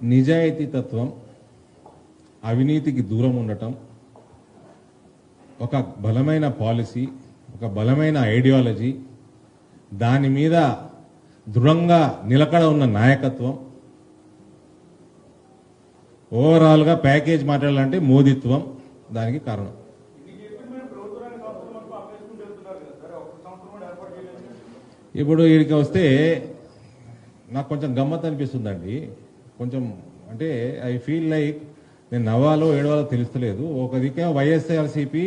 నిజాయితీ తత్వం అవినీతికి దూరం ఉండటం ఒక బలమైన పాలసీ ఒక బలమైన ఐడియాలజీ దాని మీద దృఢంగా నిలకడ ఉన్న నాయకత్వం ఓవరాల్గా ప్యాకేజ్ మాట్లాడాలంటే మోదిత్వం దానికి కారణం ఇప్పుడు వీడికి వస్తే నాకు కొంచెం గమ్మత్ అనిపిస్తుందండి కొంచెం అంటే ఐ ఫీల్ లైక్ నేను నవ్వాలో ఏడవాలో తెలుస్తలేదు ఒక దిక్కే YSRCP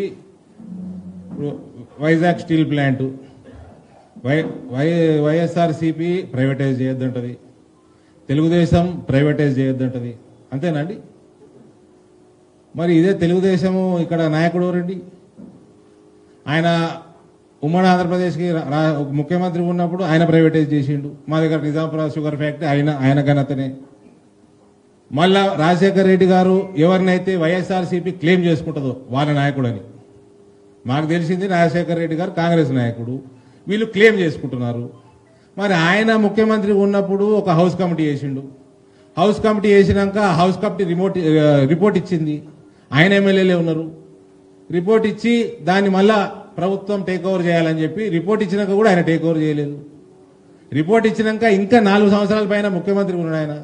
Vizag steel plant Y Y YSRCP privatise చేయొద్దంటది తెలుగుదేశం ప్రైవేటైజ్ చేయొద్దంటది అంతేనండి మరి ఇదే తెలుగుదేశము ఇక్కడ నాయకుడు ఎవరండి ఆయన ఉమ్మడి ఆంధ్రప్రదేశ్కి రా- రా- ఒక ముఖ్యమంత్రి ఉన్నప్పుడు ఆయన ప్రైవేటైజ్ చేసిండు మా దగ్గర నిజాంపుర షుగర్ ఫ్యాక్టరీ ఆయన ఆయన ఘనతనే మళ్ళా రాజశేఖర్ రెడ్డి గారు ఎవరినైతే వైఎస్ఆర్సీపీ క్లెయిమ్ చేసుకుంటుందో వాళ్ళ నాయకుడని మాకు తెలిసింది రాజశేఖర్ రెడ్డి గారు కాంగ్రెస్ నాయకుడు వీళ్ళు క్లెయిమ్ చేసుకుంటున్నారు మరి ఆయన ముఖ్యమంత్రి ఉన్నప్పుడు ఒక హౌస్ కమిటీ చేసిండు హౌస్ కమిటీ చేసినాక ఆ హౌస్ కమిటీ రిమోట్ ఆ, రిపోర్ట్ ఇచ్చింది ఆయన ఎమ్మెల్యేలే ఉన్నారు రిపోర్ట్ ఇచ్చి దాన్ని మళ్ళా ప్రభుత్వం టేక్ ఓవర్ చేయాలని చెప్పి రిపోర్ట్ ఇచ్చినాక కూడా ఆయన టేక్ ఓవర్ చేయలేదు రిపోర్ట్ ఇచ్చినాక ఇంకా నాలుగు సంవత్సరాల పైన ముఖ్యమంత్రి ఉన్నాడు ఆయన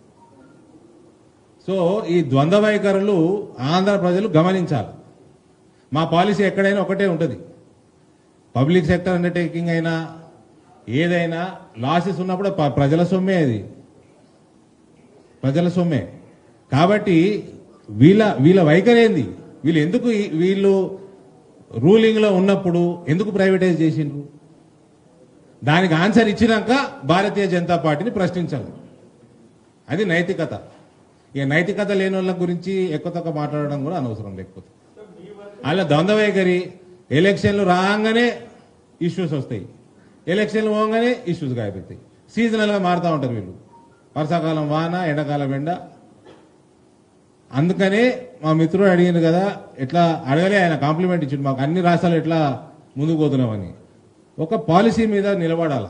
సో ఈ ద్వంద్వ వైఖరులు ఆంధ్ర ప్రజలు గమనించాలి మా పాలసీ ఎక్కడైనా ఒకటే ఉంటుంది పబ్లిక్ సెక్టర్ అండర్టేకింగ్ అయినా ఏదైనా లాసెస్ ఉన్నప్పుడు ప- ప్రజల సొమ్మే అది ప్రజల సొమ్మే కాబట్టి వీళ్ళ వీళ్ళ వైఖరి ఏంది వీళ్ళు ఎందుకు ఈ- వీళ్ళు రూలింగ్లో ఉన్నప్పుడు ఎందుకు ప్రైవేటైజ్ చేసిండ్రు దానికి ఆన్సర్ ఇచ్చినాక భారతీయ జనతా పార్టీని ప్రశ్నించాలి అది నైతికత ఇక నైతికత లేని వాళ్ళ గురించి ఎక్కువ తక్కువ మాట్లాడడం కూడా అనవసరం లేకపోతే అలా ద్వంద్వ వైఖరి ఎలక్షన్లు రాగానే ఇష్యూస్ వస్తాయి ఎలక్షన్లు పోగానే ఇష్యూస్ గాయపెడతాయి సీజనల్గా మారుతూ ఉంటారు వీళ్ళు వర్షాకాలం వాన ఎండాకాలం ఎండ అందుకనే మా మిత్రుడు అడిగింది కదా ఎట్లా అడగలే ఆయన కాంప్లిమెంట్ ఇచ్చిండు మాకు అన్ని రాష్ట్రాలు ఎట్లా ముందుకు పోతున్నామని ఒక పాలసీ మీద నిలబడాల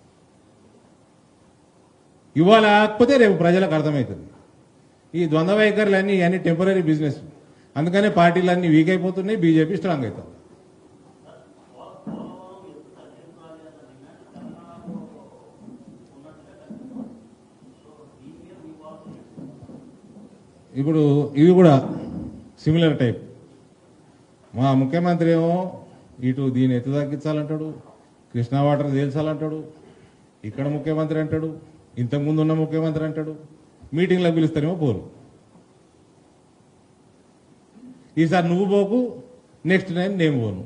ఇవాళ కాకపోతే రేపు ప్రజలకు అర్థమవుతుంది ఈ ద్వంద్వ వైఖరులు అన్ని అన్ని టెంపరీ బిజినెస్ అందుకనే పార్టీలు అన్ని వీక్ అయిపోతున్నాయి బీజేపీ స్ట్రాంగ్ అవుతుంది ఇప్పుడు ఇవి కూడా సిమిలర్ టైప్ మా ముఖ్యమంత్రి ఏమో ఇటు దీన్ని ఎత్తు తగ్గించాలంటాడు కృష్ణా వాటర్ తేల్చాలంటాడు ఇక్కడ ముఖ్యమంత్రి అంటాడు ఇంతకుముందు ఉన్న ముఖ్యమంత్రి అంటాడు మీటింగ్లకు పిలుస్తారేమో పోరు ఈసారి నువ్వు పోకు నెక్స్ట్ టైం నేను పోను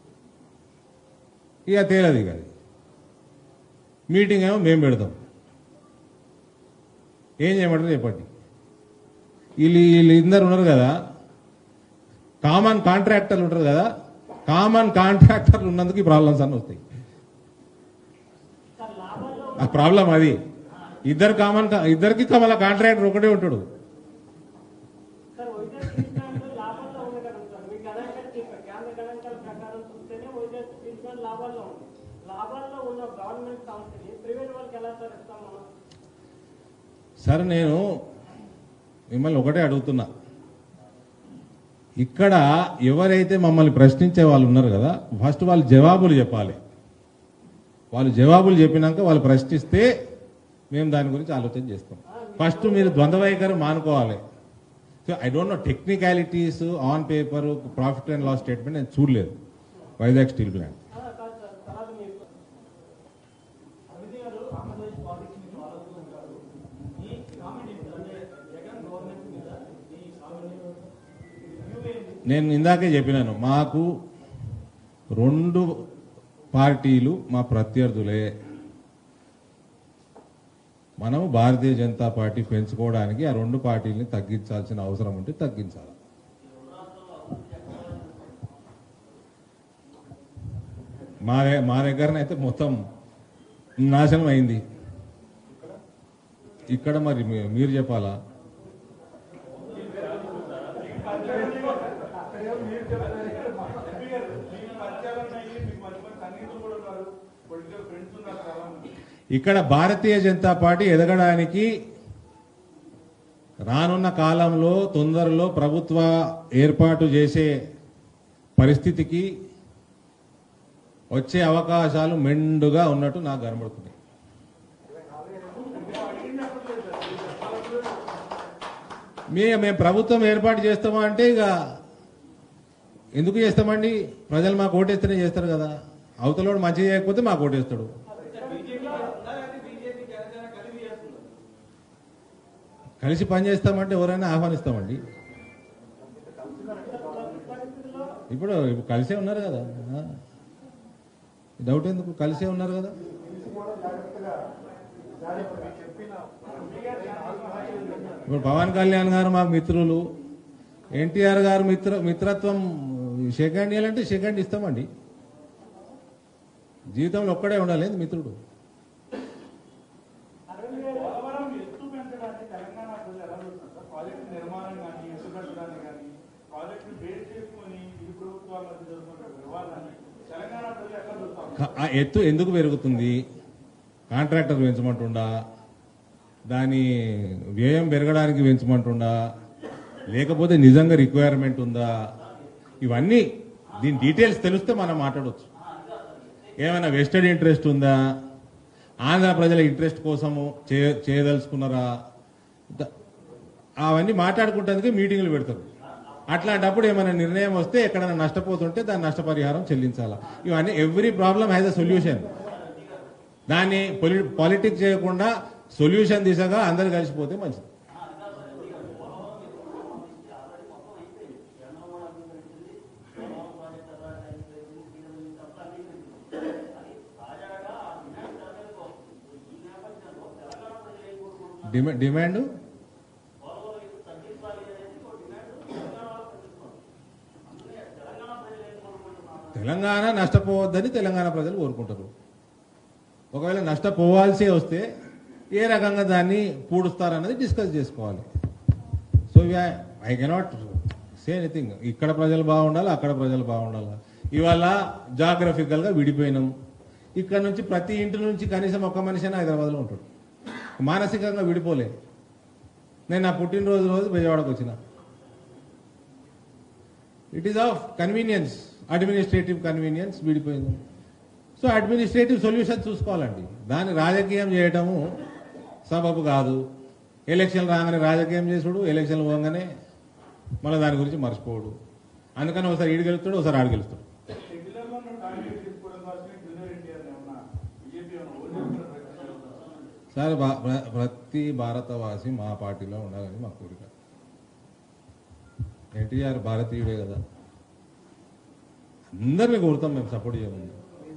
ఇక తేలది ఇక అది మీటింగ్ ఏమో మేము పెడతాం ఏం చేయమంటారు చెప్పండి వీళ్ళు వీళ్ళు ఇద్దరు ఉన్నారు కదా కామన్ కాంట్రాక్టర్లు ఉంటారు కదా కామన్ కాంట్రాక్టర్లు ఉన్నందుకు ఈ ప్రాబ్లమ్స్ అన్నీ వస్తాయి ఆ ప్రాబ్లం అది ఇద్దరు కామన్ ఇద్దరికి కమల కాంట్రాక్టర్ ఒకటే ఉంటాడు సార్ వైజాగ్ స్టీల్ ప్లాంట్ లాభాల్లో ఉంది కదా సార్ మీ గణాంకాలు చెప్పారు కేంద్ర గణాంకాల ప్రకారం చూస్తేనే వైజాగ్ స్టీల్ ప్లాంట్ లాభాల్లో ఉంది లాభాల్లో ఉన్న గవర్నమెంట్ సంస్థని ప్రైవేట్ వాళ్ళకి ఎలా సార్ ఇస్తాం మనం సరే నేను మిమ్మల్ని ఒకటే అడుగుతున్నా ఇక్కడ ఎవరైతే మమ్మల్ని ప్రశ్నించే వాళ్ళు ఉన్నారు కదా ఫస్ట్ వాళ్ళు జవాబులు చెప్పాలి వాళ్ళు జవాబులు చెప్పినాక వాళ్ళు ప్రశ్నిస్తే మేము దాని గురించి ఆలోచన చేస్తాం ఫస్ట్ మీరు ద్వంద్వ వైఖరి మానుకోవాలి so I don't know technicalities on paper profit and loss statement నేను చూడలేదు వైజాగ్ స్టీల్ ప్లాంట్ ఆ, కాదు సార్ తర్వాత మీరు అభివృద్ధి గారు ఆంధ్రప్రదేశ్ పాలిటిక్స్ నుంచి ఆలోచిస్తూ ఉంటారు ఈ కామెంట్ అంటే జగన్ గవర్నమెంట్ మీద ఈ కామెంట్ వ్యూ ఏంటి నేను ఇందాకే చెప్పినాను మాకు రెండు పార్టీలు మా ప్రత్యర్థులే మనం భారతీయ జనతా పార్టీ పెంచుకోవడానికి ఆ రెండు పార్టీలని తగ్గించాల్సిన అవసరం ఉంటే తగ్గించాలి మా ద- మా దగ్గరనైతే మొత్తం నాశనం అయింది ఇక్కడ మరి మీ- మీరు చెప్పాలా ఇక్కడ భారతీయ జనతా పార్టీ ఎదగడానికి రానున్న కాలంలో తొందరలో ప్రభుత్వ ఏర్పాటు చేసే పరిస్థితికి వచ్చే అవకాశాలు మెండుగా ఉన్నట్టు నాకు కనబడుతుంది మే మేము ప్రభుత్వం ఏర్పాటు చేస్తామా అంటే ఇక ఎందుకు చేస్తామండి ప్రజలు మాకు ఓటేస్తేనే చేస్తారు కదా అవతలోడు మంచిగా చేయకపోతే మాకు ఓటేస్తాడు కలిసి పని చేస్తామంటే ఎవరైనా ఆహ్వానిస్తామండి ఇప్పుడు ఇప్పుడు కలిసే ఉన్నారు కదా ఆ. డౌట్ ఎందుకు కలిసే ఉన్నారు కదా ఇప్పుడు పవన్ కళ్యాణ్ గారు మాకు మిత్రులు ఎన్టీఆర్ గారు మిత్ర మిత్రత్వం సెకండ్ ఇయ్యాలంటే సెకండ్ ఇస్తామండి జీవితంలో ఒక్కడే ఉండాలి మిత్రుడు పోలవరం ఎత్తు పెంచడానికి తెలంగాణ ప్రజలు ఎలా చూస్తున్నారు సార్ ప్రాజెక్టు నిర్మాణం కానీ ఎత్తు పెంచడానికి కానీ ప్రాజెక్టు బేస్ చేసుకొని ఇరు ప్రభుత్వాల మధ్య జరుగుతున్న వివాదాన్ని తెలంగాణ ప్రజలు ఎట్లా చూస్తారు క- ఆ ఎత్తు ఎందుకు పెరుగుతుంది కాంట్రాక్టర్ పెంచమంటుండా దాని వ్యయం పెరగడానికి పెంచమంటుండా లేకపోతే నిజంగా రిక్వైర్మెంట్ ఉందా ఇవన్నీ దీని డీటెయిల్స్ తెలిస్తే మనం మాట్లాడవచ్చు ఏమైనా వెస్టెడ్ ఇంట్రెస్ట్ ఉందా ఆంధ్ర ప్రజల ఇంట్రెస్ట్ కోసము చే- చేయదలుచుకున్నారా ద- అవన్నీ మాట్లాడుకుంటేందుకే మీటింగ్లు పెడతారు అట్లాంటప్పుడు ఏమైనా నిర్ణయం వస్తే ఎక్కడైనా నష్టపోతుంటే దాని నష్టపరిహారం చెల్లించాలా ఇవన్నీ every problem has a solution దాన్ని పొలి పాలిటిక్స్ చేయకుండా సొల్యూషన్ దిశగా అందరు కలిసిపోతే మంచిది డిమాండ్ డిమాండ్ తెలంగాణ నష్టపోవద్దని తెలంగాణ ప్రజలు కోరుకుంటారు ఒకవేళ నష్టపోవాల్సి వస్తే ఏ రకంగా దాన్ని పూడుస్తారన్నది డిస్కస్ చేసుకోవాలి so I cannot say anything ఇక్కడ ప్రజలు బాగుండాలి అక్కడ ప్రజలు బాగుండాలి ఇవాళ జాగ్రఫికల్ గా విడిపోయినాం ఇక్కడ నుంచి ప్రతి ఇంటి నుంచి కనీసం ఒక్క మనిషి అయినా హైదరాబాద్లో ఉంటాడు మానసికంగా విడిపోలే నేను నా పుట్టినరోజు రోజు విజయవాడకు వచ్చిన it is of convenience administrative convenience విడిపోయింది సో అడ్మినిస్ట్రేటివ్ సొల్యూషన్ చూసుకోవాలండి దాన్ని రాజకీయం చేయటము సబబు కాదు ఎలక్షన్ రాగానే రాజకీయం చేసుడు ఎలక్షన్ పోగానే మళ్ళీ దాని గురించి మర్చిపోడు అందుకని ఒకసారి ఈడు గెలుస్తాడు ఒకసారి ఆడు గెలుస్తాడు రెగ్యులర్ గా ఉన్న టార్గెట్ తీసుకోవడం కోసమే జూనియర్ ఎన్టీఆర్ ఏమన్నా బీజేపీ ఏమన్నా ఓడిపోతున్న ప్రయత్నం సార్ భా- ప్ర- ప్రతి భారతవాసి మా పార్టీలో ఉండాలని మా కోరిక ఎన్టీఆర్ భారతీయుడే కదా అందరిని కోరుతాం మేము సపోర్ట్ చేయమని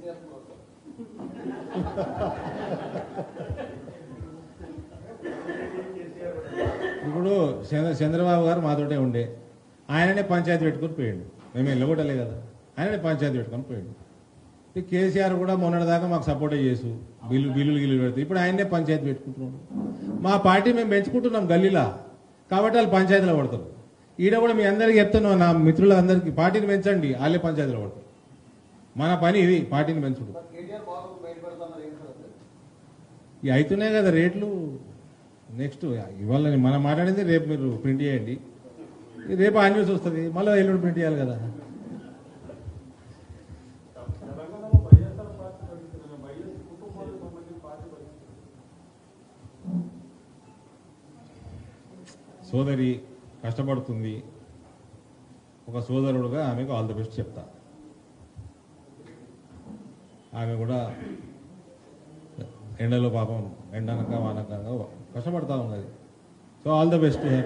ఇప్పుడు చంద్ర చంద్రబాబు గారు మాతోటే ఉండే ఆయననే పంచాయతీ పెట్టుకొని పోయిండు మేము వెళ్ళగొట్టలే కదా ఆయననే పంచాయతీ పెట్టుకొని పోయిండు ఈ కేసీఆర్ కూడా మొన్నటిదాకా మాకు సపోర్ట్ చేసు బిల్లు బిల్లులు గిల్లు పెడితే ఇప్పుడు ఆయన్నే పంచాయతీ పెట్టుకుంటున్నాడు మా పార్టీ మేము పెంచుకుంటున్నాం గల్లీలా కాబట్టి వాళ్ళు పంచాయతీలో పడతారు ఈడ కూడా మీ అందరికీ చెప్తున్నాం నా మిత్రులందరికీ పార్టీని పెంచండి వాళ్ళే పంచాయతీలో పడతారు మన పని ఇది పార్టీని పెంచుడు కేటీఆర్ బాబు బయటపడుతున్నారు ఏం సార్ అది? ఇవి అవుతున్నాయి కదా రేట్లు నెక్స్ట్ ఇవాళ మనం మాట్లాడింది రేపు మీరు ప్రింట్ చేయండి రేపు ఆ న్యూస్ వస్తుంది మళ్ళీ ఎల్లుండి ప్రింట్ చేయాలి కదా తెలంగాణలో వైఎస్ఆర్ పార్టీ పరిస్థితి వైఎస్ కుటుంబాలకు సంబంధించిన పార్టీ పరిస్థితి సోదరి కష్టపడుతుంది ఒక సోదరుడుగా ఆమెకు ఆల్ ది బెస్ట్ చెప్తా ఆమె కూడా ఎండలో పాపం ఎండనక వానకంగా కష్టపడతా ఉన్నది so all the best to her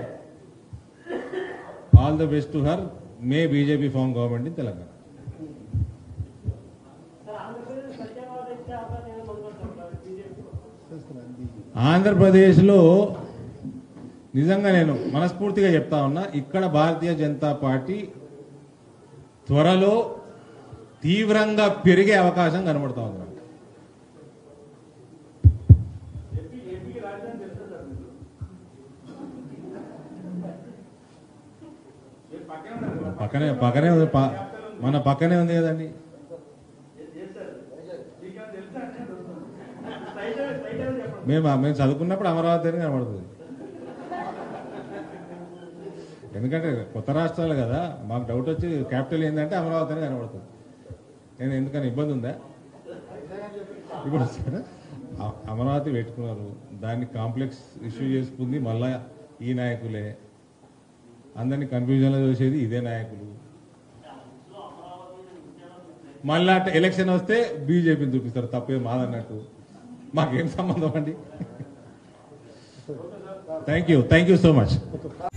all the best to her may BJP form government in Telangana sir Andhra Pradesh సత్యవాద ఇచ్చే అవకాశం ఏమైనా ఉంటుందా సార్ బీజేపీ ఆంధ్రప్రదేశ్లో నిజంగా నేను మనస్ఫూర్తిగా చెప్తా ఉన్నా ఇక్కడ భారతీయ జనతా పార్టీ త్వరలో తీవ్రంగా పెరిగే అవకాశం కనబడతా ఉంది నాకు. ఏపీ ఏపీకి రాజధాని తెలుసా సార్ మీకు మీరు పక్కనే ఉన్నారు కదా. పక్కనే పక్కనే ఉంది ప- మన పక్కనే ఉంది కదండి మీకు అది తెలుసా అంటే తెలుస్తుంది. స్ట్రైట్ స్ట్రైట్ చెప్పండి మేము మేము చదువుకున్నప్పుడు అమరావతి అని కనబడుతుంది ఎందుకంటే కొత్త రాష్ట్రాలు కదా మాకు డౌట్ వచ్చి క్యాపిటల్ ఏంటంటే అమరావతి అని కనబడుతుంది నేను ఎందుకని ఇబ్బంది ఉందా ఇప్పుడు వస్తారా? అ- అమరావతి పెట్టుకున్నారు దాన్ని కాంప్లెక్స్ ఇష్యూ చేసుకుంది మళ్ళా ఈ నాయకులే అందరినీ కన్ఫ్యూజన్లో చూసేది ఇదే నాయకులు మళ్ళా ఎలక్షన్ వస్తే బీజేపీని చూపిస్తారు తప్పే మాదన్నట్టు మాకేం సంబంధం అండి thank you thank you so much